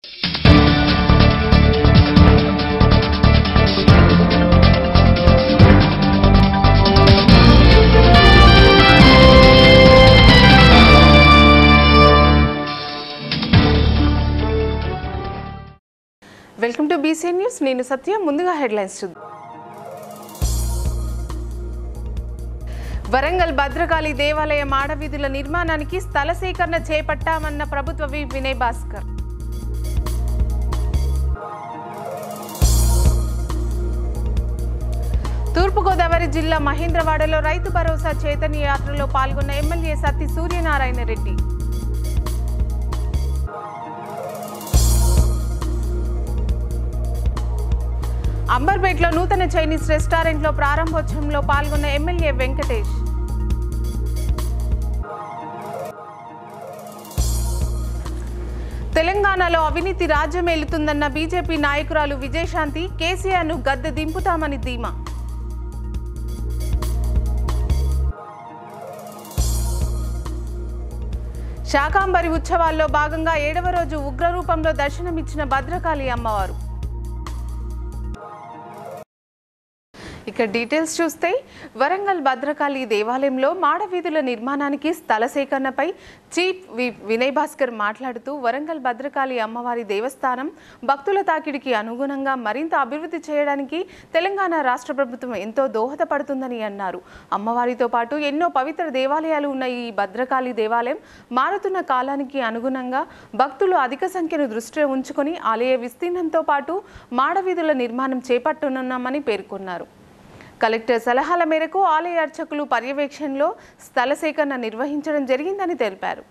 Welcome to BCN news నేను సత్య ముందుగా headlines చూద్దాం వరంగల్ భద్రకాళి దేవాలయ మాడవీధుల నిర్మాణానికి స్థల సేకరణ చేపట్టామన్న ప్రభుత్వ విప్ వినయ్ భాస్కర్ తూర్పుగోదావరి జిల్లా మహేంద్రవాడలో రైతు భరోసా చైతన్య యాత్రలో పాల్గొన్న ఎమ్మెల్యే సత్తి సూర్యనారాయణ రెడ్డి అంబర్పేటలో నూతన చైనీస్ రెస్టారెంట్లో ప్రారంభోత్సవంలో పాల్గొన్న ఎమ్మెల్యే వెంకటేష్ తెలంగాణలో అవినీతి రాజ్యం ఏలుతుందన్న బీజేపీ నాయకురాలు విజయశాంతి కేసీఆర్ను గద్దె దింపుతామని ధీమా శాకాంబరి ఉత్సవాల్లో భాగంగా ఏడవ రోజు ఉగ్రరూపంలో దర్శనమిచ్చిన భద్రకాళి అమ్మవారు ఇక డీటెయిల్స్ చూస్తే వరంగల్ భద్రకాళి దేవాలయంలో మాడవీధుల నిర్మాణానికి స్థల సేకరణపై చీఫ్ వి వినయ్ భాస్కర్ మాట్లాడుతూ వరంగల్ భద్రకాళి అమ్మవారి దేవస్థానం భక్తుల తాకిడికి అనుగుణంగా మరింత అభివృద్ధి చేయడానికి తెలంగాణ రాష్ట్ర ప్రభుత్వం ఎంతో దోహదపడుతుందని అన్నారు అమ్మవారితో పాటు ఎన్నో పవిత్ర దేవాలయాలు ఉన్న ఈ భద్రకాళి దేవాలయం మారుతున్న కాలానికి అనుగుణంగా భక్తులు అధిక సంఖ్యను దృష్టిలో ఉంచుకొని ఆలయ విస్తీర్ణంతో పాటు మాడవీధుల నిర్మాణం చేపట్టనున్నామని పేర్కొన్నారు కలెక్టర్ సలహాల మేరకు ఆలయ అర్చకులు పర్యవేక్షణలో స్థల సేకరణ నిర్వహించడం జరిగిందని తెలిపారు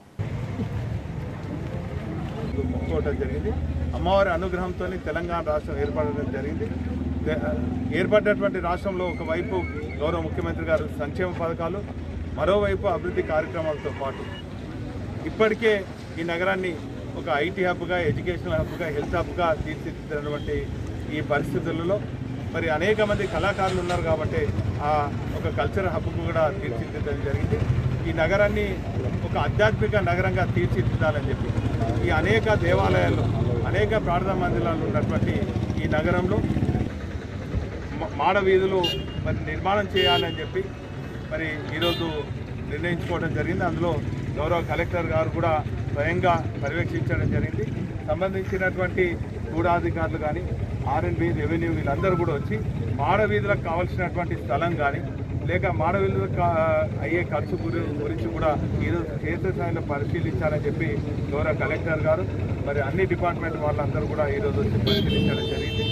మొక్కుకోవడం జరిగింది అమ్మవారి అనుగ్రహంతో తెలంగాణ రాష్ట్రం ఏర్పడడం జరిగింది దే- ఏర్పడినటువంటి రాష్ట్రంలో ఒకవైపు గౌరవ ముఖ్యమంత్రి గారు సంక్షేమ పథకాలు మరోవైపు అభివృద్ధి కార్యక్రమాలతో పాటు ఇప్పటికే ఈ నగరాన్ని ఒక ఐటీ హబ్గా ఎడ్యుకేషనల్ హబ్గా హెల్త్ హబ్గా తీర్చిదిద్దినటువంటి ఈ పరిస్థితులలో మరి అనేక మంది కళాకారులు ఉన్నారు కాబట్టి ఆ ఒక కల్చరల్ హబ్కు కూడా తీర్చిదిద్దడం జరిగింది ఈ నగరాన్ని ఒక ఆధ్యాత్మిక నగరంగా తీర్చిదిద్దాలని చెప్పి ఈ అనేక దేవాలయాలు అనేక ప్రార్థనా మందిరాలు ఉన్నటువంటి ఈ నగరంలో మ- మాడ వీధులు మరి నిర్మాణం చేయాలని చెప్పి మరి ఈరోజు నిర్ణయించుకోవడం జరిగింది అందులో గౌరవ కలెక్టర్ గారు కూడా స్వయంగా పర్యవేక్షించడం జరిగింది సంబంధించినటువంటి గూఢాధికారులు కానీ ఆర్ఎన్బి రెవెన్యూ వీళ్ళందరూ కూడా వచ్చి మాడ వీధులకు కావాల్సినటువంటి స్థలం కానీ లేక మాడ వీధులకు కా- అయ్యే ఖర్చు గురి గురించి కూడా ఈరోజు క్షేత్రస్థాయిలో పరిశీలించాలని చెప్పి గౌరవ కలెక్టర్ గారు మరి అన్ని డిపార్ట్మెంట్ వాళ్ళందరూ కూడా ఈరోజు వచ్చి పరిశీలించడం జరిగింది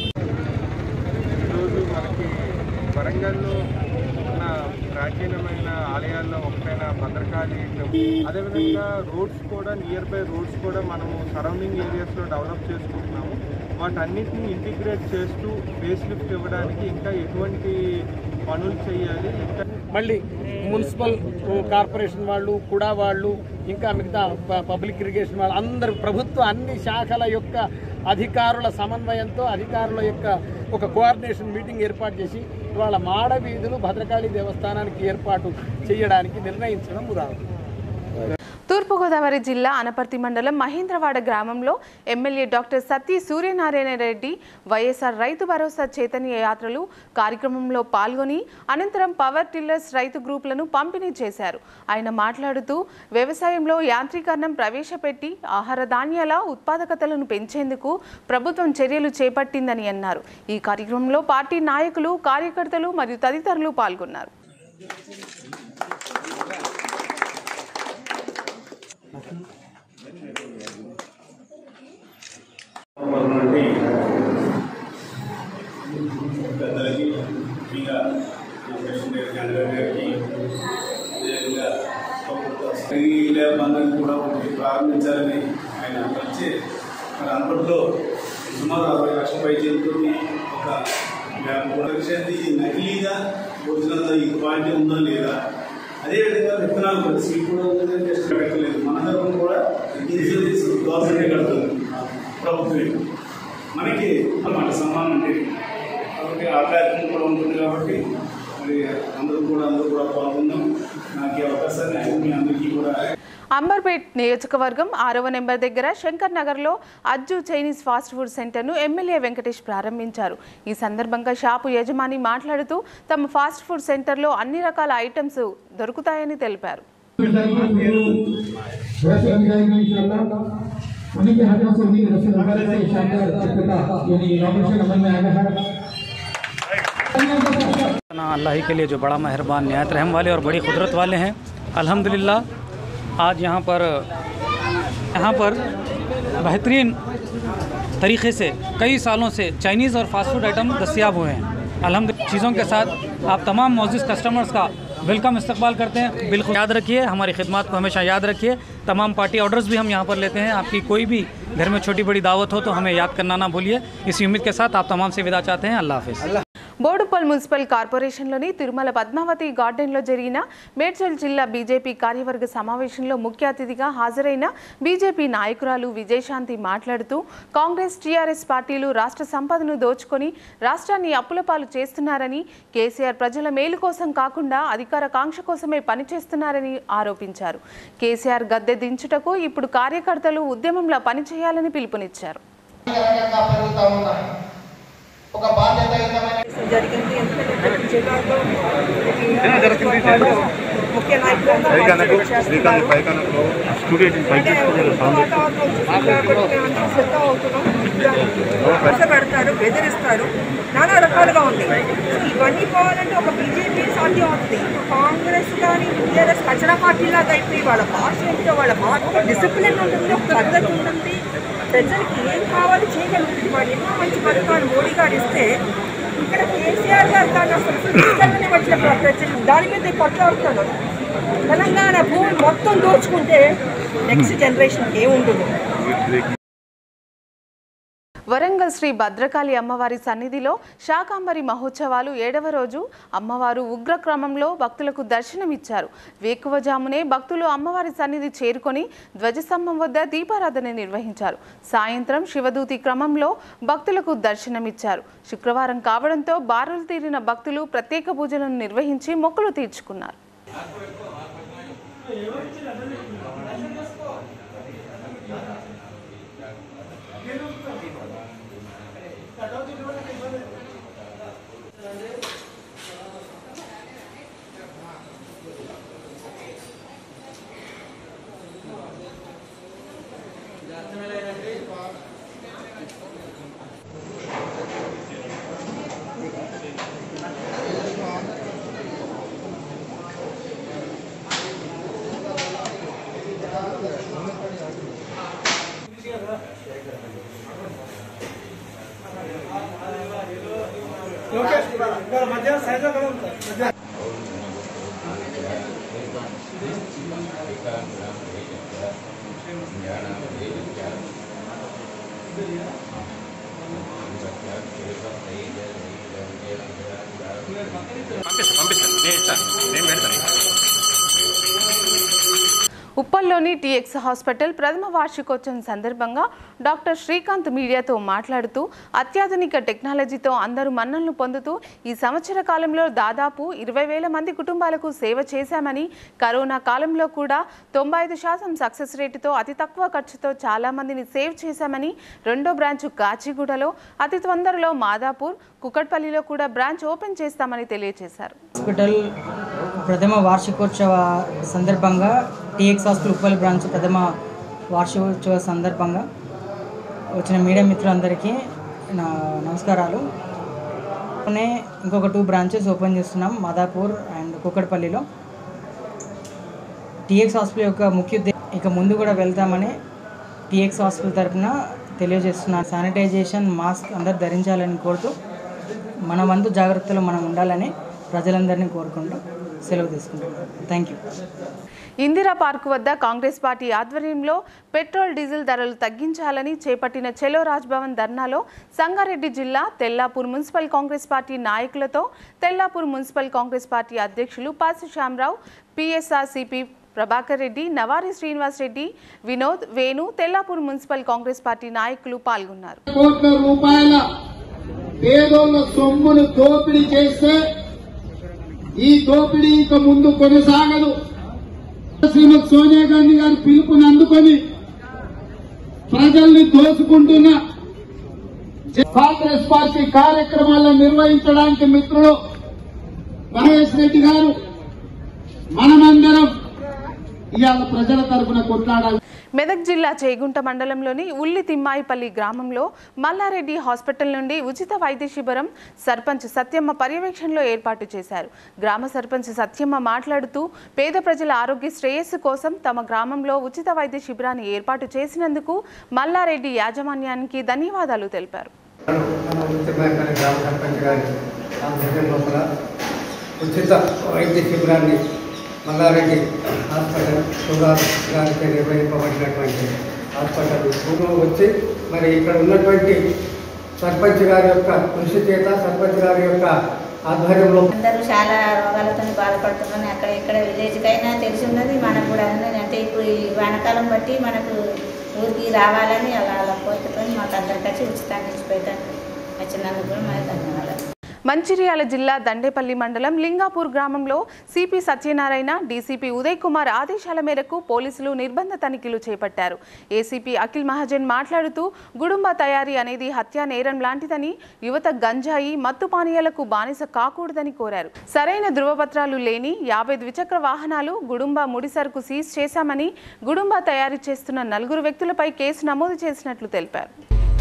ఈరోజు మనకి వరంగల్లో ఉన్న ప్రాచీనమైన ఆలయాల్లో ఒకటైన భద్రకాళి టెంపుల్ అదేవిధంగా రోడ్స్ కూడా నియర్ బై రోడ్స్ కూడా మనము సరౌండింగ్ ఏరియాస్లో డెవలప్ చేసుకుంటున్నాము వాటన్నిటిని ఇంటిగ్రేట్ చేస్తూ ఫేస్ లిఫ్ట్ ఇవ్వడానికి ఇంకా ఎటువంటి పనులు చేయాలి ఇంకా మళ్ళీ మున్సిపల్ కార్పొరేషన్ వాళ్ళు కూడా వాళ్ళు ఇంకా మిగతా ప- పబ్లిక్ ఇరిగేషన్ వాళ్ళు అందరు ప్రభుత్వ అన్ని శాఖల యొక్క అధికారుల సమన్వయంతో అధికారుల యొక్క ఒక కోఆర్డినేషన్ మీటింగ్ ఏర్పాటు చేసి ఇవాళ మాడ వీధులు భద్రకాళి దేవస్థానానికి ఏర్పాటు చేయడానికి నిర్ణయించడం రాదు తూర్పుగోదావరి జిల్లా అనపర్తి మండలం మహేంద్రవాడ గ్రామంలో MLA doctor Satya Suryanarayana Reddy YSR Rythu Bharosa Chaitanya యాత్రలు కార్యక్రమంలో పాల్గొని అనంతరం పవర్ టిల్లర్స్ రైతు గ్రూపులను పంపిణీ చేశారు ఆయన మాట్లాడుతూ వ్యవసాయంలో యాంత్రీకరణం ప్రవేశపెట్టి ఆహార ధాన్యాల ఉత్పాదకతలను పెంచేందుకు ప్రభుత్వం చర్యలు చేపట్టిందని అన్నారు ఈ కార్యక్రమంలో పార్టీ నాయకులు కార్యకర్తలు మరియు తదితరులు పాల్గొన్నారు నుండి పెద్దలకి ముఖ్యంగా మా ప్రెసిడెంట్ చంద్రబాబు గారికి అదేవిధంగా ఈ బంధాన్ని కూడా ఒకటి ప్రారంభించాలని ఆయన వచ్చి మరి అప్పట్లో సుమారు అరవై లక్షల పైచీలతో ఒక వ్యాపారం కూడా విషయాన్ని నకిలీగా ఒరిజినల్ ఈ క్వాలిటీ ఉందా లేదా అదేవిధంగా విత్తనాలు కూడా సీడ్ కూడా ఉందని టెస్ట్ పెట్టలేదు మన తరఫున కూడా ఇన్సూరెన్స్ గవర్నమెంట్ కడుతుంది ప్రభుత్వమే మనకి అన్నమాట సమానం అంటే కాబట్టి ఆ కార్యక్రమం కూడా ఉంటుంది కాబట్టి మరి అందరూ కూడా అందరూ కూడా పాల్గొందాం నాకు ఈ అవకాశాన్ని ఇచ్చిన మీ అందరికీ కూడా అంబర్పేట్ నియోజకవర్గం ఆరవ నెంబర్ దగ్గర శంకర్ నగర్లో అజ్జు చైనీస్ ఫాస్ట్ ఫుడ్ సెంటర్ను ఎమ్మెల్యే వెంకటేష్ ప్రారంభించారు ఈ సందర్భంగా షాపు యజమాని మాట్లాడుతూ తమ ఫాస్ట్ ఫుడ్ సెంటర్లో అన్ని రకాల ఐటమ్స్ దొరుకుతాయని తెలిపారు उन्हीं के हाथों से उन्हीं रसूल हमारे से शानदार चित्रता यानी इनोवेशन अमल में आया है ना अल्लाह ही के लिए जो बड़ा मेहरबान नहायत रहम वाले और बड़ी कुदरत वाले हैं अल्हम्दुलिल्लाह आज यहाँ पर यहाँ पर बेहतरीन तरीके से कई सालों से चाइनीज़ और फास्ट फूड आइटम दस्तियाब हुए हैं अल्हम्दुलिल्लाह चीज़ों के साथ आप तमाम मौजूद कस्टमर्स का वेलकम इस्तकबाल करते हैं बिल्कुल याद रखिए हमारी खिदमत को हमेशा याद रखिए तमाम पार्टी ऑर्डर्स भी हम यहाँ पर लेते हैं आपकी कोई भी घर में छोटी बड़ी दावत हो तो हमें याद करना ना भूलिए इसी उम्मीद के साथ आप तमाम से विदा चाहते हैं अल्लाह हाफिज़ బోడుపల్ మున్సిపల్ కార్పొరేషన్లోని తిరుమల పద్మావతి గార్డెన్లో జరిగిన మేడ్చల్ జిల్లా బీజేపీ కార్యవర్గ సమావేశంలో ముఖ్య అతిథిగా హాజరైన బీజేపీ నాయకురాలు విజయశాంతి మాట్లాడుతూ కాంగ్రెస్ టీఆర్ఎస్ పార్టీలు రాష్ట్ర సంపదను దోచుకొని రాష్ట్రాన్ని అప్పుల పాలు చేస్తున్నారని కేసీఆర్ ప్రజల మేలు కోసం కాకుండా అధికార కాంక్ష కోసమే పనిచేస్తున్నారని ఆరోపించారు కేసీఆర్ గద్దె దించుటకు ఇప్పుడు కార్యకర్తలు ఉద్యమంలో పనిచేయాలని పిలుపునిచ్చారు రకంగా పెరుగుతూ ఉన్నాయి ఒక బాధ్యతయుతమైన జరిగింది జిల్లాలో ముఖ్య నాయకులందరూ పార్టిసిపేట్ చేస్తున్నారు. అంటే వాతావరణం చూసి కాబట్టి మేము అంతా సిద్ధ అవుతున్నాం. ఆశ పెడతారు బెదిరిస్తారు నానా రకాలుగా ఉంది సో ఇవన్నీ పోవాలంటే ఒక బీజేపీ సాధ్యం అవుతుంది కాంగ్రెస్ కానీ టీఆర్ఎస్ కచరా పార్టీలాగా అయిపోయి వాళ్ళ భాష ఏంటో వాళ్ళ మాట డిసిప్లిన్ ఉంటుంది ఒక పద్ధతి ఉంటుంది ప్రజలకి ఏం కావాలో చేయగలుగుతుంది వాళ్ళు ఎన్నో మంచి పథకాలు మోడీ గారు ఇస్తే ఇక్కడ కేసీఆర్ గారు దాన్ని అసలు తీసుకెళ్ళని వచ్చిన ప్రజలు దాని మీద కొట్లాడుతున్నారు తెలంగాణ భూమి మొత్తం దోచుకుంటే నెక్స్ట్ జనరేషన్కి ఏముండదు వరంగల్ శ్రీ భద్రకాళి అమ్మవారి సన్నిధిలో శాకాంబరి మహోత్సవాలు ఏడవ రోజు అమ్మవారు ఉగ్రక్రమంలో భక్తులకు దర్శనమిచ్చారు వేకువజామునే భక్తులు అమ్మవారి సన్నిధి చేరుకొని ధ్వజస్తంభం వద్ద దీపారాధన నిర్వహించారు సాయంత్రం శివదూతి క్రమంలో భక్తులకు దర్శనమిచ్చారు శుక్రవారం కావడంతో బారులు తీరిన భక్తులు ప్రత్యేక పూజలను నిర్వహించి మొక్కులు తీర్చుకున్నారు ఉప్పల్లోని టీఎక్స్ హాస్పిటల్ ప్రథమ వార్షికోత్సవం సందర్భంగా డాక్టర్ శ్రీకాంత్ మీడియాతో మాట్లాడుతూ అత్యాధునిక టెక్నాలజీతో అందరూ మన్నలను పొందుతూ ఈ సంవత్సర కాలంలో దాదాపు ఇరవై వేల మంది కుటుంబాలకు సేవ చేశామని కరోనా కాలంలో కూడా తొంభై ఐదు శాతం సక్సెస్ రేటుతో అతి తక్కువ ఖర్చుతో చాలా మందిని సేవ్ చేశామని రెండో బ్రాంచ్ కాచిగూడలో అతి తొందరలో మాదాపూర్ కుకట్పల్లిలో కూడా బ్రాంచ్ ఓపెన్ చేస్తామని తెలియజేశారు హాస్పిటల్ ప్రథమ వార్షికోత్సవ సందర్భంగా టీఎక్స్ హాస్పిటల్ ఉప్పల్ బ్రాంచ్ ప్రథమ వార్షికోత్సవ సందర్భంగా వచ్చిన మీడియా మిత్రులందరికీ నా నమస్కారాలు అలానే ఇంకొక టూ బ్రాంచెస్ ఓపెన్ చేస్తున్నాం మాదాపూర్ అండ్ కుక్కడపల్లిలో టీఎక్స్ హాస్పిటల్ యొక్క ముఖ్య ఉద్దేశం ఇక ముందు కూడా వెళ్తామని టీఎక్స్ హాస్పిటల్ తరపున తెలియజేస్తున్నాను శానిటైజేషన్ మాస్క్ అందరు ధరించాలని కోరుతూ మన వంతు జాగ్రత్తలో మనం ఉండాలని ప్రజలందరినీ కోరుకుంటూ సెలవు తీసుకుంటున్నాను థ్యాంక్ యూ ఇందిరా పార్క్ వద్ద కాంగ్రెస్ పార్టీ ఆధ్వర్యంలో పెట్రోల్ డీజిల్ ధరలు తగ్గించాలని చేపట్టిన చెలో రాజ్భవన్ ధర్నాలో సంగారెడ్డి జిల్లా తెల్లాపూర్ మున్సిపల్ కాంగ్రెస్ పార్టీ నాయకులతో తెల్లాపూర్ మున్సిపల్ కాంగ్రెస్ పార్టీ అధ్యక్షులు Pasi Shyamarao PSRCP Prabhakar Reddy Navari Srinivas Reddy Vinod Venu Tellapur municipal Congress party నాయకులు పాల్గొన్నారు కోట్ల రూపాయల పేదోళ్ల సొమ్మును దోపిడీ చేస్తే ఈ దోపిడీ ఇక ముందు కొనసాగదు శ్రీమతి సోనియా గాంధీ గారి పిలుపుని అందుకొని ప్రజల్ని దోచుకుంటున్న కాంగ్రెస్ పార్టీ కార్యక్రమాలను నిర్వహించడానికి మిత్రులు మహేష్ రెడ్డి గారు మనమందరం ఇవాళ ప్రజల తరఫున కొట్లాడాలి మెదక్ జిల్లా చేగుంట మండలంలోని ఉల్లి తిమ్మాయిపల్లి గ్రామంలో మల్లారెడ్డి హాస్పిటల్ నుండి ఉచిత వైద్య శిబిరం సర్పంచ్ సత్యమ్మ పర్యవేక్షణలో ఏర్పాటు చేశారు గ్రామ సర్పంచ్ సత్యమ్మ మాట్లాడుతూ పేద ప్రజల ఆరోగ్య శ్రేయస్సు కోసం తమ గ్రామంలో ఉచిత వైద్య శిబిరాన్ని ఏర్పాటు చేసినందుకు మల్లారెడ్డి యాజమాన్యానికి ధన్యవాదాలు తెలిపారు మన ఉచితమైన గ్రామ సర్పంచ్ గారి ఆధ్వర్యం లోపల ఉచిత వైద్య శిబిరాన్ని మల్లారెడ్డి హాస్పిటల్ సూరాజ్ గారికి నిర్వహింపబడినటువంటి హాస్పిటల్ పూర్వం వచ్చి మరి ఇక్కడ ఉన్నటువంటి సర్పంచ్ గారి యొక్క కృషి చేత సర్పంచ్ గారి యొక్క ఆధ్వర్యంలో అందరూ చాలా రోగాలతో బాధపడుతున్నారని అక్కడ ఇక్కడ విలేజ్కైనా తెలిసి ఉన్నది మనకు కూడా ఉన్నది అంటే ఇప్పుడు ఈ వానకాలం బట్టి మనకు ఊరికి రావాలని అలా అలా కోరికతో మాకు అందరికీ వచ్చి ఉచితంగా ఇచ్చిపోతాను వచ్చినందుకు కూడా మాకు ధన్యవాదాలు మంచిర్యాల జిల్లా దండేపల్లి మండలం లింగాపూర్ గ్రామంలో సిపి సత్యనారాయణ డీసీపీ ఉదయ్ కుమార్ ఆదేశాల మేరకు పోలీసులు నిర్బంధ తనిఖీలు చేపట్టారు ఏసీపీ అఖిల్ మహాజన్ మాట్లాడుతూ గుడుంబ తయారీ అనేది హత్యా నేరం లాంటిదని యువత గంజాయి మత్తు పానీయాలకు బానిస కాకూడదని కోరారు సరైన ధృవపత్రాలు లేని యాభై ద్విచక్ర వాహనాలు గుడుంబ ముడిసరుకు సీజ్ చేశామని గుడుంబ తయారీ చేస్తున్న నలుగురు వ్యక్తులపై కేసు నమోదు చేసినట్లు తెలిపారు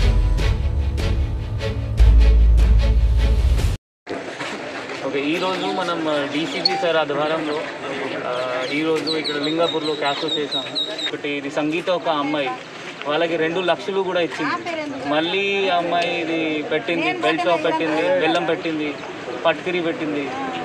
ఓకే ఈరోజు మనం డీసీపీ సార్ ఆధ్వర్యంలో ఆ, ఈరోజు ఇక్కడ లింగాపూర్లో క్యాస్టో చేసాము ఒకటి ఇది సంగీత ఒక అమ్మాయి వాళ్ళకి రెండు లక్షలు కూడా ఇచ్చింది మళ్ళీ ఆ అమ్మాయి ఇది పెట్టింది బెల్ట్ షాప్ పెట్టింది బెల్లం పెట్టింది పట్కిరి పెట్టింది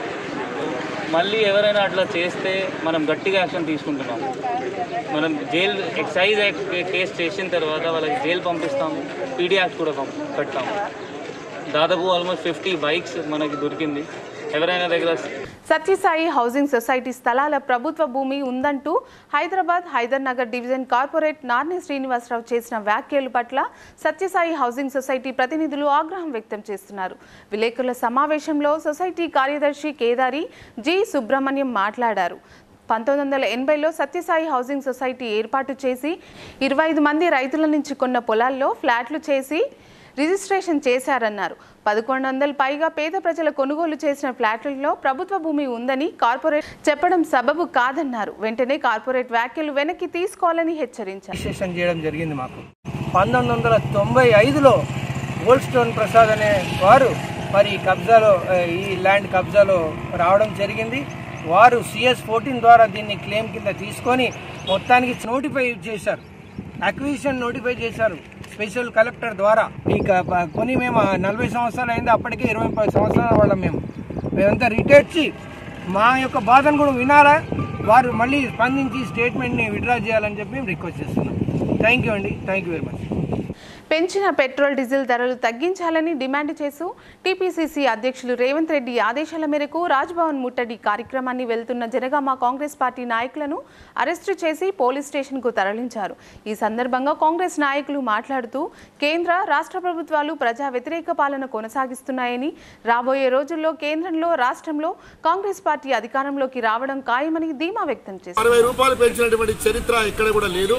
మళ్ళీ ఎవరైనా అట్లా చేస్తే మనం గట్టిగా యాక్షన్ తీసుకుంటున్నాం మనం జైలు ఎక్సైజ్ యాక్ట్ కేసు చేసిన తర్వాత వాళ్ళకి జైలు పంపిస్తాము పీడీ యాక్ట్ కూడా పంప్ పెడతాము దాదాపు ఆల్మోస్ట్ ఫిఫ్టీ బైక్స్ మనకి దొరికింది ఎవరైనా దగ్గర సత్యసాయి హౌసింగ్ సొసైటీ స్థలాల ప్రభుత్వ భూమి ఉందంటూ హైదరాబాద్ హైదర్ నగర్ డివిజన్ కార్పొరేట్ నార్ని శ్రీనివాసరావు చేసిన వ్యాఖ్యల పట్ల సత్యసాయి హౌసింగ్ సొసైటీ ప్రతినిధులు ఆగ్రహం వ్యక్తం చేస్తున్నారు విలేకరుల సమావేశంలో సొసైటీ కార్యదర్శి కేదారి జి సుబ్రహ్మణ్యం మాట్లాడారు పంతొమ్మిది వందల ఎనభైలో సత్యసాయి హౌసింగ్ సొసైటీ ఏర్పాటు చేసి ఇరవై ఐదు మంది రైతుల నుంచి కొన్న పొలాల్లో ఫ్లాట్లు చేసి రిజిస్ట్రేషన్ చేశారన్నారు పదకొండు వందల పైగా పేద ప్రజల కొనుగోలు చేసిన ఫ్లాట్లలో ప్రభుత్వ భూమి ఉందని కార్పొరేట్ చెప్పడం సబబు కాదన్నారు వెంటనే కార్పొరేట్ వ్యాఖ్యలు వెనక్కి తీసుకోవాలని హెచ్చరించారు రిజిస్ట్రేషన్ చేయడం జరిగింది మాకు పంతొమ్మిది వందల తొంభై ఐదులో గోల్డ్ స్టోన్ ప్రసాద్ అనే వారు మరి ఈ కబ్జాలో ఆ, ఈ ల్యాండ్ కబ్జాలో రావడం జరిగింది వారు సిఎస్ ఫోర్టీన్ ద్వారా దీన్ని క్లెయిమ్ కింద తీసుకొని మొత్తానికి నోటిఫై చేశారు అక్విజిషన్ నోటిఫై చేశారు స్పెషల్ కలెక్టర్ ద్వారా ఈ క- ప- కొని మేము ఆ నలభై సంవత్సరాలు అయింది అప్పటికే ఇరవై ముప్పై సంవత్సరాల వాళ్ళం మేము మేమంతా రిటైర్డ్చి మా యొక్క బాధను కూడా వినారా వారు మళ్ళీ స్పందించి స్టేట్మెంట్ని విడ్రా చేయాలని చెప్పి మేము రిక్వెస్ట్ చేస్తున్నాం థ్యాంక్ యూ అండి థ్యాంక్ యూ వెరీ మచ్ పెంచిన పెట్రోల్ డీజిల్ ధరలు తగ్గించాలని డిమాండ్ చేస్తూ టీపీసీసీ అధ్యక్షులు రేవంత్ రెడ్డి ఆదేశాల మేరకు రాజ్భవన్ ముట్టడి కార్యక్రమాన్ని వెళ్తున్న జనగామ కాంగ్రెస్ పార్టీ నాయకులను అరెస్టు చేసి పోలీస్ స్టేషన్కు తరలించారు ఈ సందర్భంగా కాంగ్రెస్ నాయకులు మాట్లాడుతూ కేంద్ర రాష్ట్ర ప్రభుత్వాలు ప్రజా వ్యతిరేక పాలన కొనసాగిస్తున్నాయని రాబోయే రోజుల్లో కేంద్రంలో రాష్ట్రంలో కాంగ్రెస్ పార్టీ అధికారంలోకి రావడం ఖాయమని ధీమా వ్యక్తం చేశారు అరవై రూపాయలు పెంచినటువంటి చరిత్ర ఎక్కడ కూడా లేదు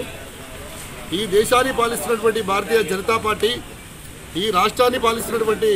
ఈ దేశాన్ని పాలిస్తున్నటువంటి భారతీయ జనతా పార్టీ ఈ రాష్ట్రాన్ని పాలిస్తున్నటువంటి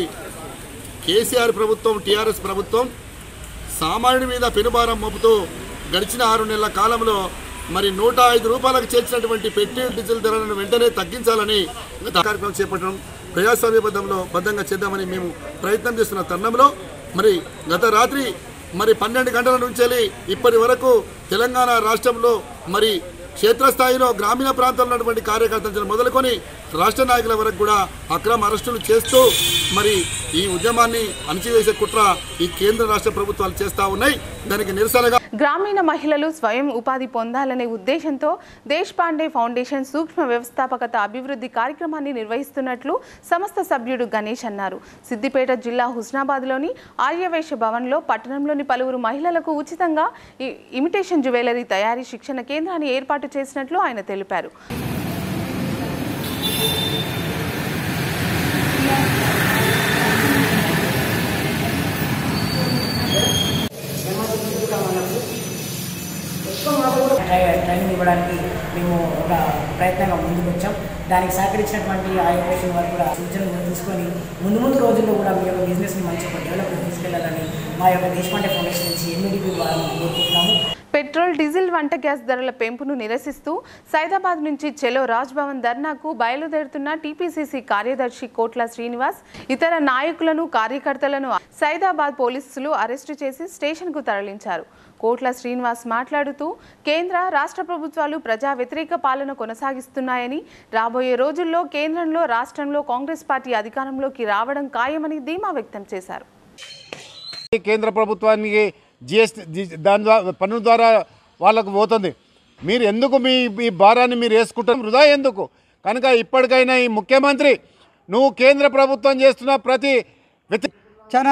కేసీఆర్ ప్రభుత్వం టీఆర్ఎస్ ప్రభుత్వం సామాన్యుడి మీద పెనుభారం మోపుతూ గడిచిన ఆరు నెలల కాలంలో మరి నూట ఐదు రూపాయలకు చేర్చినటువంటి పెట్రోల్ డీజిల్ ధరలను వెంటనే తగ్గించాలని గత కార్యక్రమం చేపట్టడం ప్రజాస్వామ్యబద్ధంలో బద్ధంగా చేద్దామని మేము ప్రయత్నం చేస్తున్న తరుణంలో మరి గత రాత్రి మరి పన్నెండు గంటల నుంచి ఇప్పటి వరకు తెలంగాణ రాష్ట్రంలో మరి క్షేత్రస్థాయిలో గ్రామీణ ప్రాంతాల్లో ఉన్నటువంటి కార్యకర్తల నుంచి మొదలుకొని రాష్ట్ర నాయకుల వరకు కూడా అక్రమ అరెస్టులు చేస్తూ మరి ఈ ఉద్యమాన్ని అణచివేసే కుట్ర ఈ కేంద్ర రాష్ట్ర ప్రభుత్వాలు చేస్తూ ఉన్నాయి దానికి నిరసనగా గ్రామీణ మహిళలు స్వయం ఉపాధి పొందాలనే ఉద్దేశంతో దేశ్ పాండే ఫౌండేషన్ సూక్ష్మ వ్యవస్థాపకత అభివృద్ధి కార్యక్రమాన్ని నిర్వహిస్తున్నట్లు సంస్థ సభ్యుడు గణేష్ అన్నారు సిద్దిపేట జిల్లా హుస్నాబాద్లోని ఆర్యవైశ్య భవన్లో పట్టణంలోని పలువురు మహిళలకు ఉచితంగా ఇ- ఇమిటేషన్ జ్యువెలరీ తయారీ శిక్షణ కేంద్రాన్ని ఏర్పాటు చేసినట్లు ఆయన తెలిపారు ఇవ్వడానికి మేము ఒక ప్రయత్నంగా ముందుకు వచ్చాం దానికి సహకరించినటువంటి ఆ ఆపరేషన్ వారు కూడా సూచనలు తీసుకొని ముందు ముందు రోజుల్లో కూడా మీ యొక్క బిజినెస్ని మంచిగా డెవలప్ తీసుకెళ్లాలని మా యొక్క దేశపాండే ఫౌండేషన్ నుంచి ఎన్ఈడిపి వారిని కోరుకుంటున్నాము పెట్రోల్ డీజిల్ వంట గ్యాస్ ధరల పెంపును నిరసిస్తూ సైదాబాద్ నుంచి చెలో రాజ్ భవన్ ధర్నాకు బయలుదేరుతున్న టీపీసీసీ కార్యదర్శి కోట్ల శ్రీనివాస్ ఇతర నాయకులను కార్యకర్తలను సైదాబాద్ పోలీసులు అరెస్టు చేసి స్టేషన్కు తరలించారు కోట్ల శ్రీనివాస్ మాట్లాడుతూ కేంద్ర రాష్ట్ర ప్రభుత్వాలు ప్రజా వ్యతిరేక పాలన కొనసాగిస్తున్నాయని రాబోయే రోజుల్లో కేంద్రంలో రాష్ట్రంలో కాంగ్రెస్ పార్టీ అధికారంలోకి రావడం ఖాయమని ధీమా వ్యక్తం చేశారు కేంద్ర ప్రభుత్వానికి జిఎస్టీ దాని ద్వారా పన్ను ద్వారా వాళ్ళకు పోతుంది మీరు ఎందుకు మీ ఈ భారాన్ని మీరు వేసుకుంటారు వృధా ఎందుకు కనుక ఇప్పటికైనా ఈ ముఖ్యమంత్రి నువ్వు కేంద్ర ప్రభుత్వం చేస్తున్న ప్రతి వ్యతి చాలా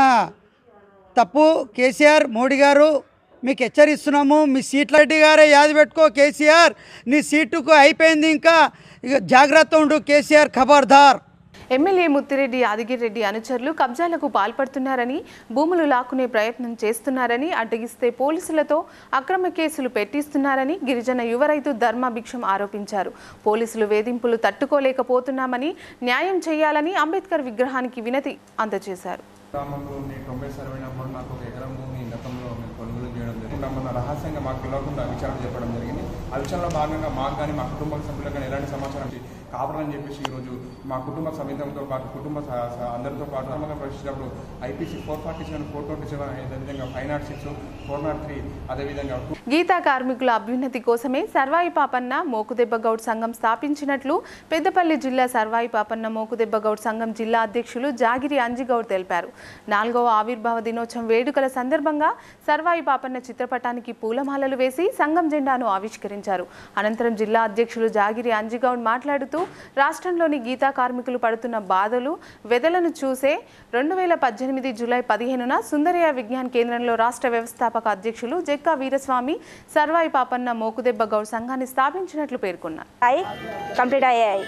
తప్పు కేసీఆర్ మోడీ గారు మీకు హెచ్చరిస్తున్నాము మీ సీట్ల రెడ్డి గారే యాది పెట్టుకో కేసీఆర్ నీ సీటుకు అయిపోయింది ఇంకా ఇక జాగ్రత్త ఉండు కేసీఆర్ ఖబర్దార్ ఎమ్మెల్యే ముత్తిరెడ్డి యాదగిరిరెడ్డి అనుచరులు కబ్జాలకు పాల్పడుతున్నారని భూములు లాక్కునే ప్రయత్నం చేస్తున్నారని అడ్డగిస్తే పోలీసులతో అక్రమ కేసులు పెట్టిస్తున్నారని గిరిజన యువ రైతు ధర్మాభిక్షం ఆరోపించారు పోలీసులు వేధింపులు తట్టుకోలేకపోతున్నామని న్యాయం చేయాలని అంబేద్కర్ విగ్రహానికి వినతి అందజేశారు గ్రామంలో ఉండి తొంభై సర్వే నెంబర్ నాకు ఒక ఎకరం భూమి గతంలో మేము కొనుగోలు చేయడం జరిగింది మొన్న రహస్యంగా మాకు తెలియకుండా విచారణ చెప్పడం జరిగింది ఆ విచారణలో భాగంగా మాకు కానీ మా కుటుంబ సభ్యులకు కానీ ఎలాంటి సమాచారం ఇచ్చి కావాలని చెప్పేసి ఈరోజు మా కుటుంబ సమేతంతో పాటు కుటుంబ స- స- అందరితో పాటు నమ్మకం ప్రవేశించినప్పుడు IPC four forty seven four twenty seven అదేవిధంగా five nought six four nought three అదేవిధంగా గీతా కార్మికుల అభ్యున్నతి కోసమే సర్వాయి పాపన్న మోకుదెబ్బ గౌడ్ సంఘం స్థాపించినట్లు పెద్దపల్లి జిల్లా సర్వాయి పాపన్న మోకుదెబ్బ గౌడ్ సంఘం జిల్లా అధ్యక్షులు జాగిరి అంజిగౌడ్ తెలిపారు నాలుగవ ఆవిర్భావ దినోత్సవం వేడుకల సందర్భంగా సర్వాయి పాపన్న చిత్రపటానికి పూలమాలలు వేసి సంఘం జెండాను ఆవిష్కరించారు అనంతరం జిల్లా అధ్యక్షులు జాగిరి అంజిగౌడ్ మాట్లాడుతూ రాష్ట్రంలోని గీతా కార్మికులు పడుతున్న బాధలు వెదలను చూసే రెండు వేల పద్దెనిమిది జూలై పదిహేనున సుందరయ్య విజ్ఞాన్ కేంద్రంలో రాష్ట్ర వ్యవస్థాపక అధ్యక్షులు జక్కా వీరస్వామి సర్వాయి పాపన్న మోకుదెబ్బ గౌడ్ సంఘాన్ని స్థాపించినట్లు పేర్కొన్నారు అయి కంప్లీట్ అయ్యాయి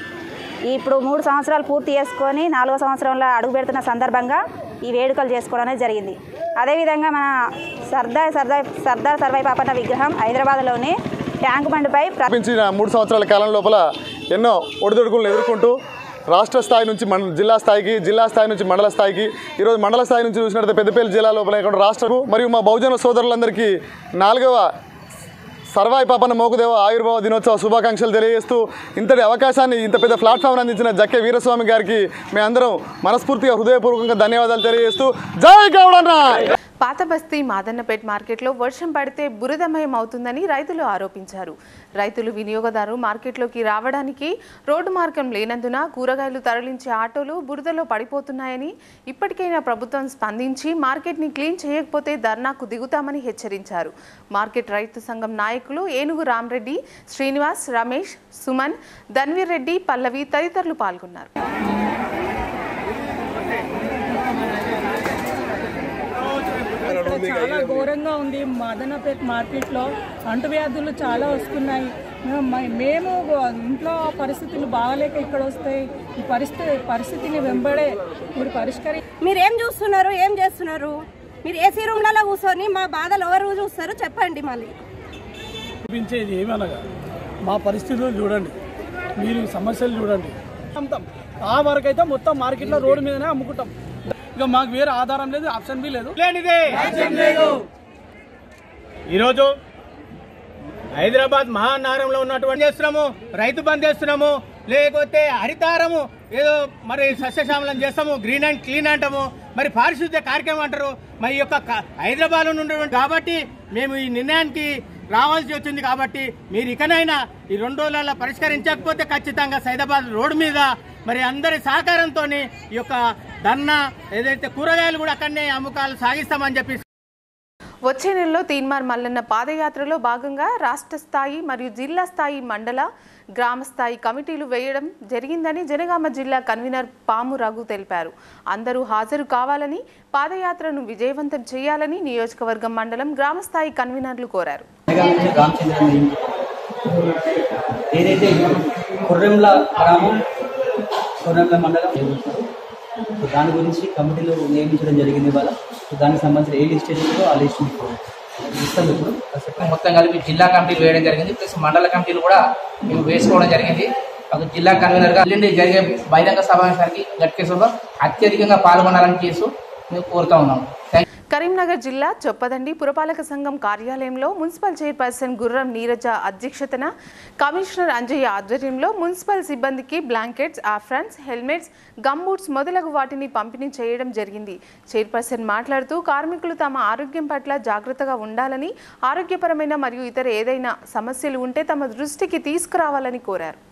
ఇప్పుడు మూడు సంవత్సరాలు పూర్తి చేసుకొని నాలుగో సంవత్సరంలో అడుగు పెడుతున్న సందర్భంగా ఈ వేడుకలు చేసుకోవడం అనేది జరిగింది అదేవిధంగా మన సర్దార్ సర్దార్ సర్దార్ సర్వాయి పాపన్న విగ్రహం హైదరాబాద్లోని ట్యాంక్ బండ్పై ప్ర- స్థాపించిన మూడు సంవత్సరాల కాలం లోపల ఎన్నో ఒడిదొడుకులను ఎదుర్కొంటూ రాష్ట్ర స్థాయి నుంచి మన జిల్లా స్థాయికి జిల్లా స్థాయి నుంచి మండల స్థాయికి ఈరోజు మండల స్థాయి నుంచి చూసినట్లయితే పెద్దపల్లి జిల్లా లోపల ఇక్కడ రాష్ట్రకు మరియు మా బహుజన సోదరులందరికీ నాలుగవ సర్వాయి పాపన్న మోకుదేవ ఆయుర్భావ దినోత్సవ శుభాకాంక్షలు తెలియజేస్తూ ఇంతటి అవకాశాన్ని ఇంత పెద్ద ప్లాట్ఫామ్ అందించిన జక్కే వీరస్వామి గారికి మేమందరం మనస్ఫూర్తిగా హృదయపూర్వకంగా ధన్యవాదాలు తెలియజేస్తూ జై గౌడన్న పాత బస్తీ మాదన్నపేట్ మార్కెట్లో వర్షం పడితే బురదమయం అవుతుందని రైతులు ఆరోపించారు రైతులు వినియోగదారు మార్కెట్లోకి రావడానికి రోడ్డు మార్గం లేనందున కూరగాయలు తరలించే ఆటోలు బురదలో పడిపోతున్నాయని ఇప్పటికైనా ప్రభుత్వం స్పందించి మార్కెట్ని క్లీన్ చేయకపోతే ధర్నాకు దిగుతామని హెచ్చరించారు మార్కెట్ రైతు సంఘం నాయకులు ఏనుగు రామరెడ్డి శ్రీనివాస్ రమేష్ సుమన్ ధన్వీర్ రెడ్డి పల్లవి తదితరులు పాల్గొన్నారు ఇక్కడ చాలా ఘోరంగా ఉంది మదనపేట్ మార్కెట్లో అంటువ్యాధులు చాలా వస్తున్నాయి మేము- మ- మేము ఇంట్లో పరిస్థితులు బాగలేక ఇక్కడ వస్తాయి ఈ పరిస్థితి పరిస్థితిని వెంబడే మీరు పరిష్కరి మీరేం చూస్తున్నారు ఏం చేస్తున్నారు మీరు ఏసీ రూమ్లలో కూర్చొని మా బాధలు ఎవరు చూస్తారు చెప్పండి మళ్ళీ చూపించేది ఏమనగా మా పరిస్థితులు చూడండి మీరు సమస్యలు చూడండి అమ్ముతాం ఆ వరకు అయితే మొత్తం మార్కెట్లో రోడ్డు మీదనే అమ్ముకుంటాం ఇక మాకు వేరే ఆధారం లేదు ఆప్షన్ బి లేదు లేనిదే ఈరోజు హైదరాబాద్ మహానగరంలో ఉన్నటువంటి చేస్తున్నాము రైతు బంద్ చేస్తున్నాము లేకపోతే హరితారము ఏదో మరి సస్యశ్యామలం చేస్తాము గ్రీన్ అండ్ క్లీన్ అంటాము మరి పారిశుద్ధ్య కార్యక్రమం అంటారు మరి ఈ యొక్క క- హైదరాబాద్లో ఉన్నటువంటి కాబట్టి మేము ఈ నిర్ణయానికి రావాల్సి వచ్చింది కాబట్టి మీరు ఇకనైనా ఈ రెండు రోజులలో పరిష్కరించకపోతే ఖచ్చితంగా సైదాబాద్ రోడ్డు మీద మరి అందరి సహకారంతో ఈ యొక్క ధర్నా ఏదైతే కూరగాయలు కూడా అక్కడనే అమ్మకాలు సాగిస్తామని చెప్పి వచ్చే నెలలో తీన్మార్ మల్లన్న పాదయాత్రలో భాగంగా రాష్ట్ర స్థాయి మరియు జిల్లా స్థాయి మండల గ్రామ స్థాయి కమిటీలు వేయడం జరిగిందని జనగామ జిల్లా కన్వీనర్ పాము రఘు తెలిపారు అందరూ హాజరు కావాలని పాదయాత్రను విజయవంతం చేయాలని నియోజకవర్గం మండలం గ్రామ స్థాయి కన్వీనర్లు కోరారు రామచంద్రన్ ఏదైతే కొర్రెంల గ్రామం కొర్రెంల మండలం సో దాని గురించి కమిటీలు నియమించడం జరిగింది ఇవాళ సో దానికి సంబంధించిన ఏ లిస్ట్ చేసిందో ఆ లిస్ట్ మీకు ఇస్తాం ఇప్పుడు కాసేపు మొత్తం కలిపి జిల్లా కమిటీలు వేయడం జరిగింది ప్లస్ మండల కమిటీలు కూడా మేము వేసుకోవడం జరిగింది ఒక జిల్లా కన్వీనర్గా ఎల్లుండి జరిగే బహిరంగ సమావేశానికి గట్కేశ్వరలో అత్యధికంగా పాల్గొనాలని చేస్తూ మేము కోరుతా ఉన్నాం థ్యాంక్ కరీంనగర్ జిల్లా చొప్పదండి పురపాలక సంఘం కార్యాలయంలో మున్సిపల్ చైర్పర్సన్ గుర్రం నీరజ అధ్యక్షతన కమిషనర్ అంజయ్య ఆధ్వర్యంలో మున్సిపల్ సిబ్బందికి బ్లాంకెట్స్ ఆఫ్రాన్స్ హెల్మెట్స్ గంబూట్స్ మొదలగు వాటిని పంపిణీ చేయడం జరిగింది చైర్పర్సన్ మాట్లాడుతూ కార్మికులు తమ ఆరోగ్యం పట్ల జాగ్రత్తగా ఉండాలని ఆరోగ్యపరమైన మరియు ఇతర ఏదైనా సమస్యలు ఉంటే తమ దృష్టికి తీసుకురావాలని కోరారు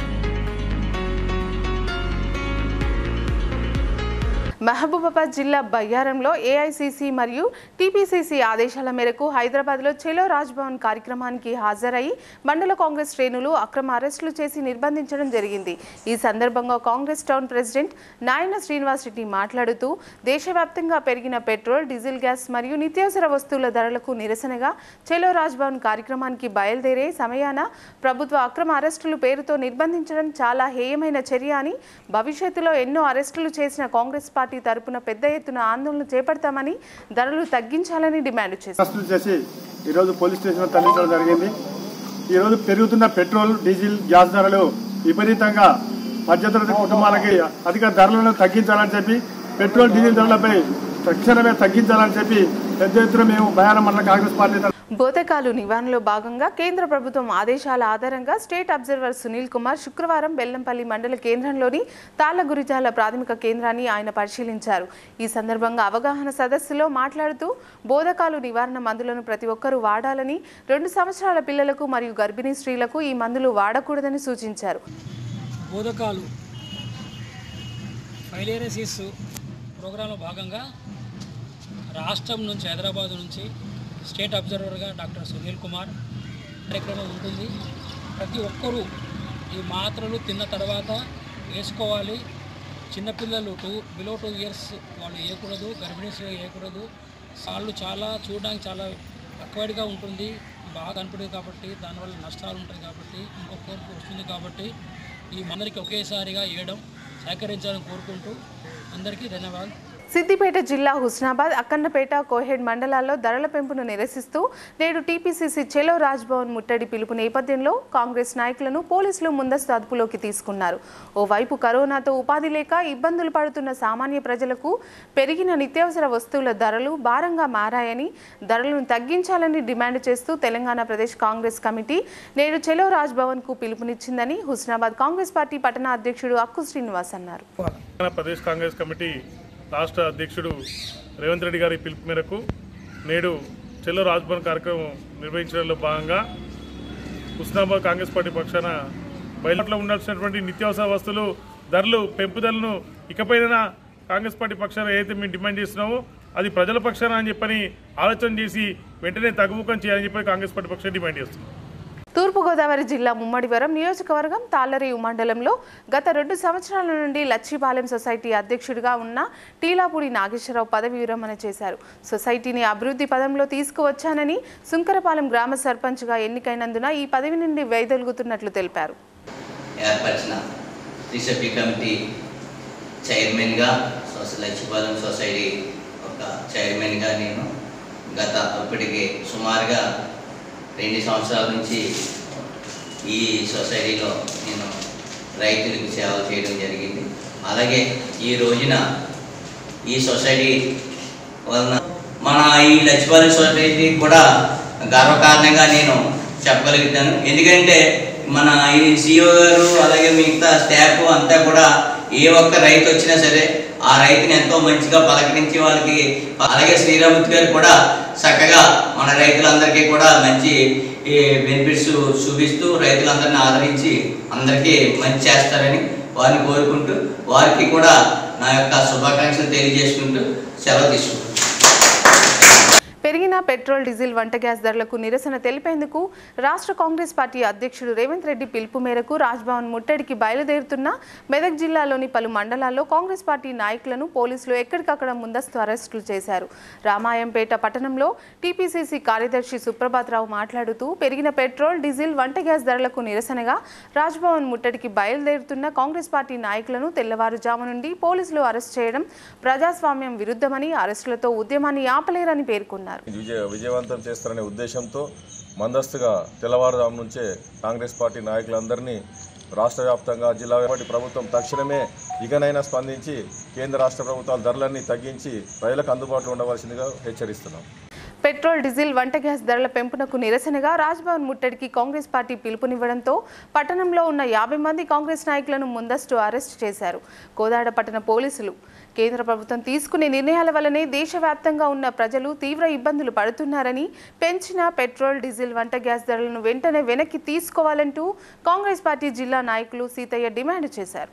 మహబూబాబాద్ జిల్లా బయ్యారంలో ఏఐసిసి మరియు టీపీసీసీ ఆదేశాల మేరకు హైదరాబాద్లో చెలో రాజ్భవన్ కార్యక్రమానికి హాజరై మండల కాంగ్రెస్ శ్రేణులు అక్రమ అరెస్టులు చేసి నిర్బంధించడం జరిగింది ఈ సందర్భంగా కాంగ్రెస్ టౌన్ ప్రెసిడెంట్ నాయన శ్రీనివాస్ రెడ్డి మాట్లాడుతూ దేశవ్యాప్తంగా పెరిగిన పెట్రోల్ డీజిల్ గ్యాస్ మరియు నిత్యావసర వస్తువుల ధరలకు నిరసనగా చెలో రాజ్భవన్ కార్యక్రమానికి బయలుదేరే సమయాన ప్రభుత్వ అక్రమ అరెస్టులు పేరుతో నిర్బంధించడం చాలా హేయమైన చర్య అని భవిష్యత్తులో ఎన్నో అరెస్టులు చేసిన కాంగ్రెస్ పార్టీ తరపున పెద్ద ఎత్తున ఆందోళన చేపడతామని ధరలు తగ్గించాలని డిమాండ్ చేశారు అరెస్టులు చేసి ఈరోజు పోలీస్ స్టేషన్లో తరలించడం జరిగింది ఈరోజు పెరుగుతున్న పెట్రోల్ డీజిల్ గ్యాస్ ధరలు విపరీతంగా మధ్యతరగతి కుటుంబాలకి అధిక ధరలను తగ్గించాలని చెప్పి పెట్రోల్ డీజిల్ ధరలపై తక్షణమే తగ్గించాలని చెప్పి పెద్ద ఎత్తున మేము బయాన మండల కాంగ్రెస్ పార్టీ తరఫున బోతకాలు నివారణలో భాగంగా కేంద్ర ప్రభుత్వం ఆదేశాల ఆధారంగా స్టేట్ అబ్జర్వర్ సునీల్ కుమార్ శుక్రవారం బెల్లంపల్లి మండల కేంద్రంలోని తాళ్ల గురిజాల ప్రాథమిక కేంద్రాన్ని ఆయన పరిశీలించారు ఈ సందర్భంగా అవగాహన సదస్సులో మాట్లాడుతూ బోధకాలు నివారణ మందులను ప్రతి ఒక్కరూ వాడాలని రెండు సంవత్సరాల పిల్లలకు మరియు గర్భిణీ స్త్రీలకు ఈ మందులు వాడకూడదని సూచించారు బోధకాలు ఫైలేరసిస్ ప్రోగ్రాంలో భాగంగా రాష్ట్రం నుంచి హైదరాబాద్ నుంచి స్టేట్ అబ్జర్వర్గా డాక్టర్ సునీల్ కుమార్ కార్యక్రమం ఉంటుంది ప్రతి ఒక్కరూ ఈ మాత్రలు తిన్న తర్వాత వేసుకోవాలి చిన్నపిల్లలు టూ బిలో టూ ఇయర్స్ వాళ్ళు వేయకూడదు గర్భిణీ స్త్రీ వేయకూడదు సాళ్ళు చాలా చూడడానికి చాలా తక్కువగా ఉంటుంది బాగా కనపడదు కాబట్టి దానివల్ల నష్టాలు ఉంటాయి కాబట్టి ఇంకొకరికి వస్తుంది కాబట్టి ఈ మందరికి ఒకేసారిగా వేయడం సహకరించాలని కోరుకుంటూ అందరికీ ధన్యవాదాలు సిద్దిపేట జిల్లా హుస్నాబాద్ అక్కన్నపేట కోహెడ్ మండలాల్లో ధరల పెంపును నిరసిస్తూ నేడు టీపీసీసీ చెలో రాజ్భవన్ ముట్టడి పిలుపు నేపథ్యంలో కాంగ్రెస్ నాయకులను పోలీసులు ముందస్తు అదుపులోకి తీసుకున్నారు ఓవైపు కరోనాతో ఉపాధి లేక ఇబ్బందులు పడుతున్న సామాన్య ప్రజలకు పెరిగిన నిత్యావసర వస్తువుల ధరలు భారంగా మారాయని ధరలను తగ్గించాలని డిమాండ్ చేస్తూ తెలంగాణ ప్రదేశ్ కాంగ్రెస్ కమిటీ నేడు చెలో రాజ్భవన్కు పిలుపునిచ్చిందని హుస్నాబాద్ కాంగ్రెస్ పార్టీ పట్టణ అధ్యక్షుడు అక్కు శ్రీనివాస్ అన్నారు తెలంగాణ ప్రదేశ్ కాంగ్రెస్ కమిటీ రాష్ట్ర అధ్యక్షుడు రేవంత్ రెడ్డి గారి పిలుపు మేరకు నేడు చెల్లో రాజ్భవన్ కార్యక్రమం నిర్వహించడంలో భాగంగా హుస్నాబాద్ కాంగ్రెస్ పార్టీ పక్షాన బయలుట్లో ఉండాల్సినటువంటి నిత్యావసర వస్తువులు ధరలు పెంపుదలను ఇకపైన కాంగ్రెస్ పార్టీ పక్షాన ఏదైతే మేము డిమాండ్ చేస్తున్నామో అది ప్రజల పక్షాన అని చెప్పని ఆలోచన చేసి వెంటనే తగ్గుముఖం చేయాలని చెప్పి కాంగ్రెస్ పార్టీ పక్షాన డిమాండ్ చేస్తున్నాం తూర్పుగోదావరి జిల్లా ముమ్మడివరం నియోజకవర్గం తాళ్లరేవు మండలంలో గత రెండు సంవత్సరాల నుండి లచ్చిపాలెం సొసైటీ అధ్యక్షుడిగా ఉన్న టీలాపూడి నాగేశ్వరరావు పదవి విరమణ చేశారు సొసైటీని అభివృద్ధి పదంలో తీసుకువచ్చానని సుంకరపాలెం గ్రామ సర్పంచ్గా ఎన్నికైనందున ఈ పదవి నుండి వైదొలుగుతున్నట్లు తెలిపారు ఏర్పరిచిన త్రిసభ్య కమిటీ చైర్మన్గా సొసై లక్ష్మీపాలెం సొసైటీ ఒక చైర్మన్గా నేను గత ఇప్పటికి సుమారుగా రెండు సంవత్సరాల నుంచి ఈ సొసైటీలో నేను రైతులకు సేవలు చేయడం జరిగింది అలాగే ఈ రోజున ఈ సొసైటీ వలన మన ఈ లక్ష్మీపాలెం సొసైటీ కూడా గర్వకారణంగా నేను చెప్పగలుగుతాను ఎందుకంటే మన ఈ సిఇఓ గారు అలాగే మిగతా స్టాఫ్ అంతా కూడా ఏ ఒక్క రైతు వచ్చినా సరే ఆ రైతుని ఎంతో మంచిగా పలకరించి వాళ్ళకి అలాగే శ్రీరామూర్తి గారు కూడా చక్కగా మన రైతులందరికీ కూడా మంచి బెనిఫిట్స్ చూపిస్తూ రైతులందరిని ఆదరించి అందరికీ మంచి చేస్తారని వారిని కోరుకుంటూ వారికి కూడా నా యొక్క శుభాకాంక్షలు తెలియజేసుకుంటూ సెలవు తీసుకుంటాను పెరిగిన పెట్రోల్ డీజిల్ వంట గ్యాస్ ధరలకు నిరసన తెలిపేందుకు రాష్ట్ర కాంగ్రెస్ పార్టీ అధ్యక్షుడు రేవంత్ రెడ్డి పిలుపు మేరకు రాజ్భవన్ ముట్టడికి బయలుదేరుతున్న మెదక్ జిల్లాలోని పలు మండలాల్లో కాంగ్రెస్ పార్టీ నాయకులను పోలీసులు ఎక్కడికక్కడ ముందస్తు అరెస్టులు చేశారు రామాయంపేట పట్టణంలో టీపీసీసీ కార్యదర్శి సుప్రభాత్ రావు మాట్లాడుతూ పెరిగిన పెట్రోల్ డీజిల్ వంట గ్యాస్ ధరలకు నిరసనగా రాజ్భవన్ ముట్టడికి బయలుదేరుతున్న కాంగ్రెస్ పార్టీ నాయకులను తెల్లవారుజాము నుండి పోలీసులు అరెస్ట్ చేయడం ప్రజాస్వామ్యం విరుద్ధమని అరెస్టులతో ఉద్యమాన్ని ఆపలేరని పేర్కొన్నారు విజయ విజయవంతం చేస్తారనే ఉద్దేశంతో మందస్తుగా తెల్లవారుజాము నుంచే కాంగ్రెస్ పార్టీ నాయకులందరినీ రాష్ట్ర వ్యాప్తంగా జిల్లా వ్యాప్తి ప్రభుత్వం తక్షణమే ఇకనైనా స్పందించి కేంద్ర రాష్ట్ర ప్రభుత్వాల ధరలన్నీ తగ్గించి ప్రజలకు అందుబాటులో ఉండవలసిందిగా హెచ్చరిస్తున్నాం పెట్రోల్ డీజిల్ వంట గ్యాస్ ధరల పెంపునకు నిరసనగా రాజ్భవన్ ముట్టడికి కాంగ్రెస్ పార్టీ పిలుపునివ్వడంతో పట్టణంలో ఉన్న యాభై మంది కాంగ్రెస్ నాయకులను ముందస్తు అరెస్ట్ చేశారు కోదాడ పట్టణ పోలీసులు కేంద్ర ప్రభుత్వం తీసుకునే నిర్ణయాల వల్లనే దేశవ్యాప్తంగా ఉన్న ప్రజలు తీవ్ర ఇబ్బందులు పడుతున్నారని పెంచిన పెట్రోల్ డీజిల్ వంట గ్యాస్ ధరలను వెంటనే వెనక్కి తీసుకోవాలంటూ కాంగ్రెస్ పార్టీ జిల్లా నాయకులు సీతయ్య డిమాండ్ చేశారు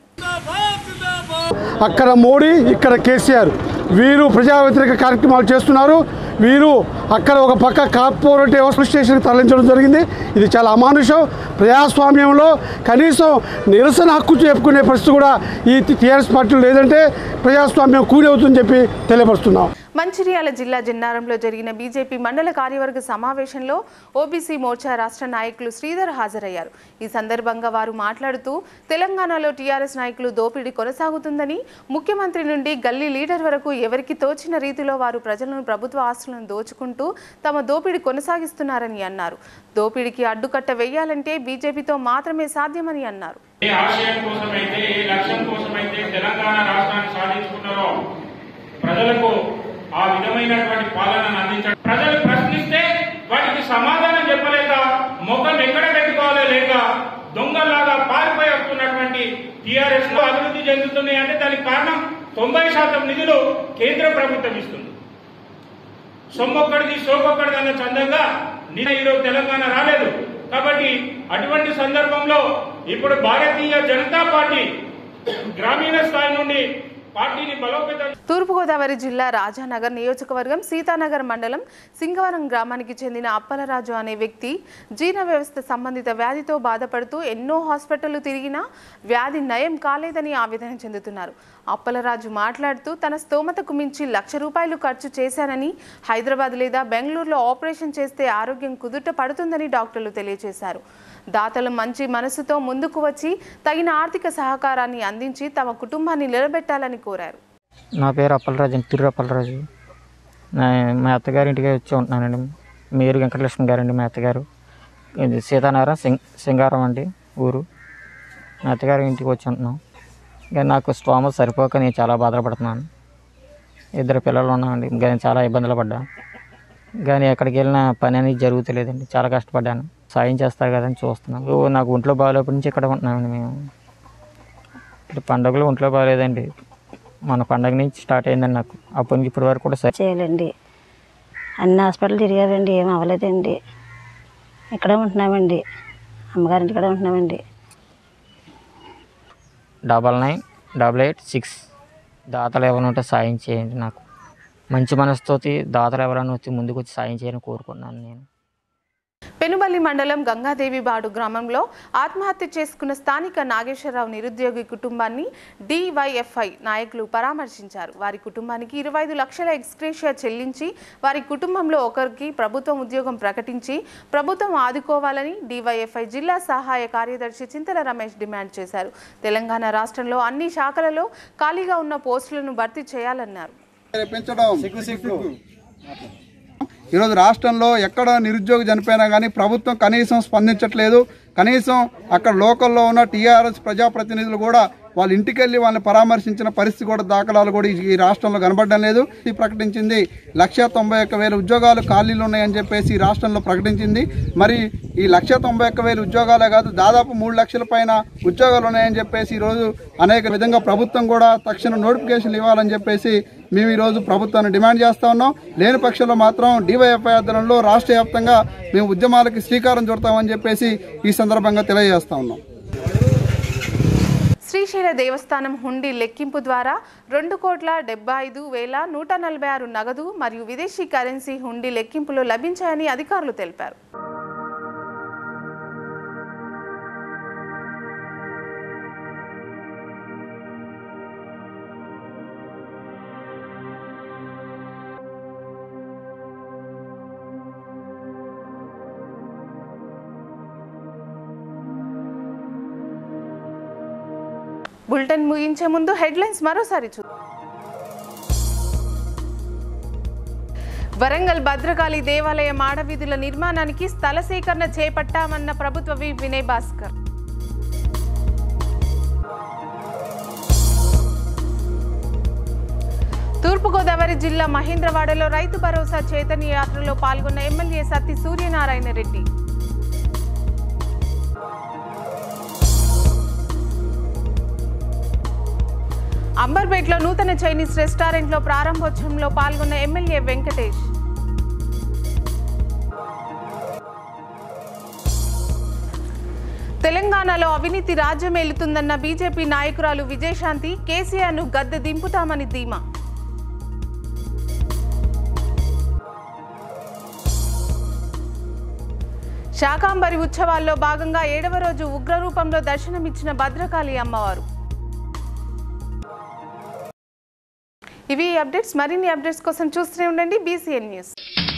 అక్కడ మోడీ ఇక్కడ కేసీఆర్ వీరు ప్రజా వ్యతిరేక కార్యక్రమాలు చేస్తున్నారు వీరు అక్కడ ఒక పక్క కార్పొరేట్ పోలీస్ స్టేషన్కి తరలించడం జరిగింది ఇది చాలా అమానుషం ప్రజాస్వామ్యంలో కనీసం నిరసన హక్కు చెప్పుకునే పరిస్థితి కూడా ఈ టీఆర్ఎస్ పార్టీలో లేదంటే ప్రజాస్వామ్యం కూలి అవుతుందని చెప్పి తెలియపరుస్తున్నాం మంచిర్యాల జిల్లా జన్నారంలో జరిగిన బీజేపీ మండల కార్యవర్గ సమావేశంలో ఓబీసీ మోర్చా రాష్ట్ర నాయకులు శ్రీధర్ హాజరయ్యారు ఈ సందర్భంగా వారు మాట్లాడుతూ తెలంగాణలో టీఆర్ఎస్ నాయకులు దోపిడీ కొనసాగుతుందని ముఖ్యమంత్రి నుండి గల్లీ లీడర్ వరకు ఎవరికి తోచిన రీతిలో వారు ప్రజలను ప్రభుత్వ ఆస్తులను దోచుకుంటూ తమ దోపిడీ కొనసాగిస్తున్నారని అన్నారు దోపిడీకి అడ్డుకట్ట వేయాలంటే బీజేపీతో మాత్రమే సాధ్యమని అన్నారు ఏ ఆశయం కోసమైతే ఏ లక్ష్యం కోసమైతే తెలంగాణ రాష్ట్రాన్ని సాధించుకున్నారో ప్రజలకు ఆ విధమైనటువంటి పాలనను అందించడం ప్రజలు ప్రశ్నిస్తే వాటికి సమాధానం చెప్పలేక ముఖం ఎక్కడ పెట్టుకోవాలో లేక దొంగల్లాగా పారిపోయి వస్తున్నటువంటి టీఆర్ఎస్ లో అభివృద్ధి చెందుతున్నాయి అంటే దానికి కారణం తొంభై శాతం నిధులు కేంద్ర ప్రభుత్వం ఇస్తుంది సొమ్మొక్కడిది సోకొక్కడిది అన్న చందంగా నిన్న ఈరోజు తెలంగాణ రాలేదు కాబట్టి అటువంటి సందర్భంలో ఇప్పుడు భారతీయ జనతా పార్టీ గ్రామీణ స్థాయి నుండి పార్టీని బలోపేతం తూర్పుగోదావరి జిల్లా రాజానగర్ నియోజకవర్గం సీతానగర్ మండలం సింగవరం గ్రామానికి చెందిన అప్పలరాజు అనే వ్యక్తి జీర్ణ వ్యవస్థ సంబంధిత వ్యాధితో బాధపడుతూ ఎన్నో హాస్పిటళ్లు తిరిగినా వ్యాధి నయం కాలేదని ఆవేదన చెందుతున్నారు అప్పలరాజు మాట్లాడుతూ తన స్తోమతకు మించి లక్ష రూపాయలు ఖర్చు చేశానని హైదరాబాద్ లేదా బెంగళూరులో ఆపరేషన్ చేస్తే ఆరోగ్యం కుదుట పడుతుందని డాక్టర్లు తెలియజేశారు దాతలు మంచి మనసుతో ముందుకు వచ్చి తగిన ఆర్థిక సహకారాన్ని అందించి తమ కుటుంబాన్ని నిలబెట్టాలని కోరారు నా పేరు అప్పలరాజు అండి తిరుగు అప్పలరాజు నా మా అత్తగారింటికి వచ్చి ఉంటున్నానండి మీరు వెంకటలక్ష్మి గారండి మా అత్తగారు ఇది సీతానగరం సింగ్ సింగారం అండి ఊరు మా అత్తగారి ఇంటికి వచ్చి ఉంటున్నాం ఇంకా నాకు స్టోమస్ సరిపోక నేను చాలా బాధపడుతున్నాను ఇద్దరు పిల్లలు ఉన్నామండి ఇంకా నేను చాలా ఇబ్బందులు పడ్డా కానీ ఎక్కడికి వెళ్ళినా పని అనేది జరుగుతలేదండి చాలా కష్టపడ్డాను సాయం చేస్తారు కదని చూస్తున్నాం ఓ, నాకు ఒంట్లో బాగాలేపటి నుంచి ఇక్కడ ఉంటున్నామండి మేము ఇప్పుడు పండుగలు ఒంట్లో బాగాలేదండి మన పండగ నుంచి స్టార్ట్ అయిందండి నాకు అప్పటి నుంచి ఇప్పటి వరకు కూడా సరే చేయాలండి అన్ని హాస్పిటల్ తిరిగామండి ఏం అవ్వలేదండి ఇక్కడే ఉంటున్నామండి అమ్మగారింటి ఇక్కడే ఉంటున్నామండి double nine double eight six దాతలు ఎవరైనా ఉంటే సాయం చేయండి నాకు మంచి మనసుతోటి దాతలు ఎవరైనా వచ్చి ముందుకు వచ్చి సాయం చేయాలని కోరుకున్నాను నేను పెనుబల్లి మండలం గంగాదేవిబాడు గ్రామంలో ఆత్మహత్య చేసుకున్న స్థానిక నాగేశ్వరరావు నిరుద్యోగి కుటుంబాన్ని డివైఎఫ్ఐ నాయకులు పరామర్శించారు వారి కుటుంబానికి ఇరవై ఐదు లక్షల ఎక్స్గ్రేషియా చెల్లించి వారి కుటుంబంలో ఒకరికి ప్రభుత్వం ఉద్యోగం ప్రకటించి ప్రభుత్వం ఆదుకోవాలని డివైఎఫ్ఐ జిల్లా సహాయ కార్యదర్శి చింతల రమేష్ డిమాండ్ చేశారు తెలంగాణ రాష్ట్రంలో అన్ని శాఖలలో ఖాళీగా ఉన్న పోస్టులను భర్తీ చేయాలన్నారు పెంచడం ఈరోజు రాష్ట్రంలో ఎక్కడ నిరుద్యోగి చనిపోయినా కానీ ప్రభుత్వం కనీసం స్పందించట్లేదు కనీసం అక్కడ లోకల్లో ఉన్న టీఆర్ఎస్ ప్రజాప్రతినిధులు కూడా వాళ్ళ ఇంటికి వెళ్ళి వాళ్ళని పరామర్శించిన పరిస్థితి కూడా దాఖలాలు కూడా ఈ- ఈ రాష్ట్రంలో కనబడడం లేదు ఇది ప్రకటించింది లక్ష తొంభై ఒక్క వేల ఉద్యోగాలు ఖాళీలు ఉన్నాయని చెప్పేసి ఈ రాష్ట్రంలో ప్రకటించింది మరి ఈ లక్ష తొంభై ఒక్క వేల ఉద్యోగాలే కాదు దాదాపు మూడు లక్షల పైన ఉద్యోగాలు ఉన్నాయని చెప్పేసి ఈరోజు అనేక విధంగా ప్రభుత్వం కూడా తక్షణ నోటిఫికేషన్లు ఇవ్వాలని చెప్పేసి మేము ఈరోజు ప్రభుత్వాన్ని డిమాండ్ చేస్తా ఉన్నాం లేని పక్షంలో మాత్రం డివైఎఫ్ఐ ఆధ్వర్యంలో రాష్ట్ర వ్యాప్తంగా మేము ఉద్యమాలకి శ్రీకారం చుడతామని చెప్పేసి ఈ సందర్భంగా తెలియజేస్తా ఉన్నాం శ్రీశైల దేవస్థానం హుండీ లెక్కింపు ద్వారా రెండు కోట్ల డెబ్బై ఐదు వేల నూట నలభై ఆరు నగదు మరియు విదేశీ కరెన్సీ హుండీ లెక్కింపులో లభించాయని అధికారులు తెలిపారు బులెటిన్ ముగించే ముందు హెడ్లైన్స్ మరోసారి చూద్దాం వరంగల్ భద్రకాళి దేవాలయ మాడవీధుల నిర్మాణానికి స్థల సేకరణ చేపట్టామన్న ప్రభుత్వ విప్ వినయ్ భాస్కర్ తూర్పుగోదావరి జిల్లా మహేంద్రవాడలో రైతు భరోసా చైతన్య యాత్రలో పాల్గొన్న ఎమ్మెల్యే సత్తి సూర్యనారాయణ రెడ్డి అంబర్పేటలో నూతన చైనీస్ రెస్టారెంట్లో ప్రారంభోత్సవంలో పాల్గొన్న ఎమ్మెల్యే వెంకటేష్ తెలంగాణలో అవినీతి రాజ్యమేలుతుందన్న బీజేపీ నాయకురాలు విజయశాంతి కేసీఆర్ను గద్దె దింపుతామని ధీమా శాకాంబరి ఉత్సవాల్లో భాగంగా ఏడవ రోజు ఉగ్రరూపంలో దర్శనమిచ్చిన భద్రకాళి అమ్మవారు ఇవి ఈ అప్డేట్స్ మరిన్ని అప్డేట్స్ కోసం చూస్తూనే ఉండండి BCN news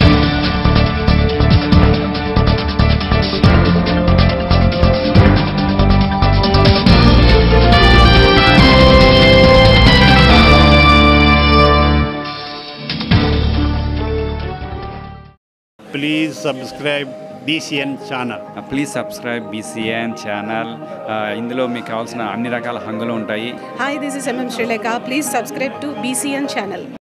please subscribe BCN channel please subscribe BCN channel ఇందులో మీకు కావాల్సిన అన్ని రకాల హంగులు ఉంటాయి Hi, this is MM Sri Lanka. Please subscribe to BCN channel.